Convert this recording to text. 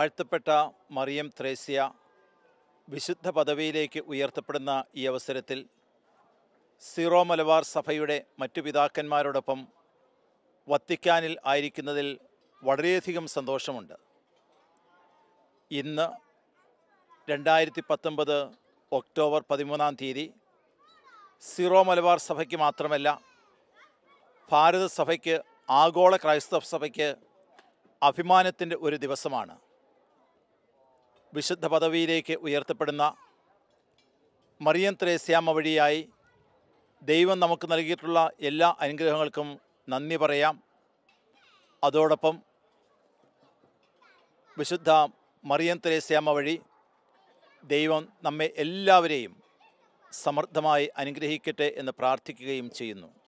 വാഴ്ത്തപ്പെട്ട മറിയം ത്രേസ്യ വിശുദ്ധ പദവിയിലേക്ക് ഉയർത്തപ്പെടുന്ന ഈ അവസരത്തിൽ സീറോ മലബാർ സഭയുടെ മറ്റു പിതാക്കന്മാരോടൊപ്പം വത്തിക്കാനിൽ ആയിരിക്കുന്നതിൽ വളരെയധികം സന്തോഷമുണ്ട് ഇന്ന് രണ്ടായിരത്തി പത്തൊമ്പത് ഒക്ടോബർ പതിമൂന്നാം തീയതി സീറോ മലബാർ സഭയ്ക്ക് മാത്രമല്ല ഭാരത സഭയ്ക്ക് ആഗോള ക്രൈസ്തവ സഭയ്ക്ക് അഭിമാനത്തിൻ്റെ ഒരു ദിവസമാണ് വിശുദ്ധ പദവിയിലേക്ക് ഉയർത്തപ്പെടുന്ന മറിയം ത്രേസ്യാമ്മ വഴിയായി ദൈവം നമുക്ക് നൽകിയിട്ടുള്ള എല്ലാ അനുഗ്രഹങ്ങൾക്കും നന്ദി പറയാം അതോടൊപ്പം വിശുദ്ധ മറിയം ത്രേസ്യാമ്മ വഴി ദൈവം നമ്മെ എല്ലാവരെയും സമൃദ്ധമായി അനുഗ്രഹിക്കട്ടെ എന്ന് പ്രാർത്ഥിക്കുകയും ചെയ്യുന്നു